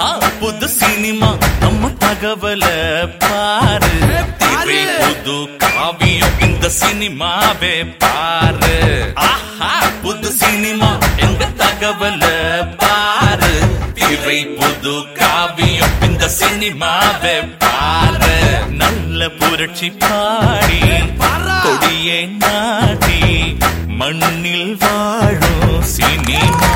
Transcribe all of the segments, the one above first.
ஆஹா புது சினிமா நம்ம தகவல பாரு திரை புது காவியம் இந்த சினிமாவே பாரு ஆஹா புது சினிமா எங்க தகவல பாரு திரை புது காவியம் இந்த சினிமாவே பாரு நல்ல புரட்சி பாடி கொடியே நாடி மண்ணில் வாழும் சினிமா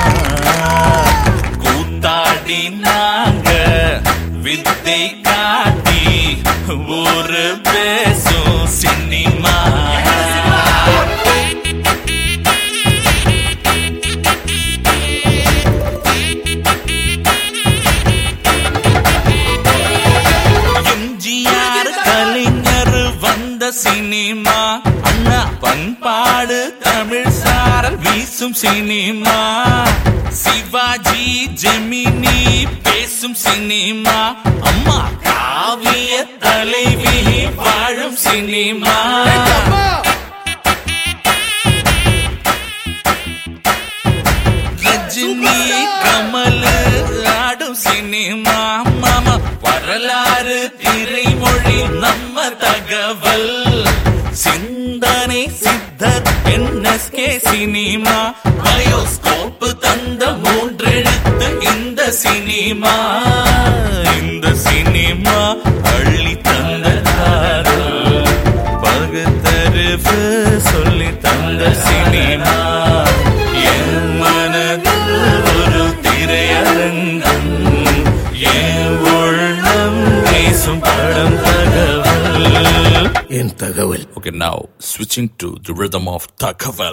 கூத்தாடி நாங்க வித்தை காட்டி ஒரு பேசும் சினிமா எம்ஜிஆர் கலைஞர் வந்த சினிமா அண்ணா பண்பாடு தமிழ் சாரல் வீசும் சினிமா சிவாஜி ஜெமினி பேசும் சினிமா அம்மா காவிய தலைவி வாழும் சினிமா ரஜினி கமல் ஆடும் சினிமா மாமா வரலாறு திரைமொழி நம்ம தகவல் சிந்தனை சித்தர் என்எஸ்கே சினிமா பயோஸ்கோப் தந்த மூன்றெழுத்து இந்த சினிமா இந்த சினிமா அள்ளி தந்த காதல் பகுத்தறிவு சொல்லி தந்த சினிமா என் மனதில் ஒரு திரையரங்கம் என் உள்ளம் பேசும் படம் தகவல் என் தகவல் Okay, now switching to the rhythm of Takavel.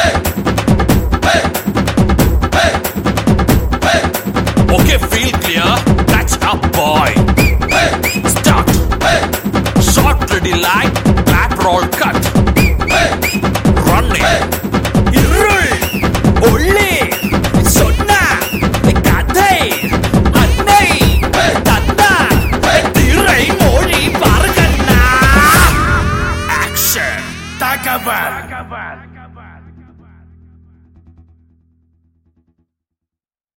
Okay, feel clear? Catch up, boy. Start. Short, ready, light, back roll, cut.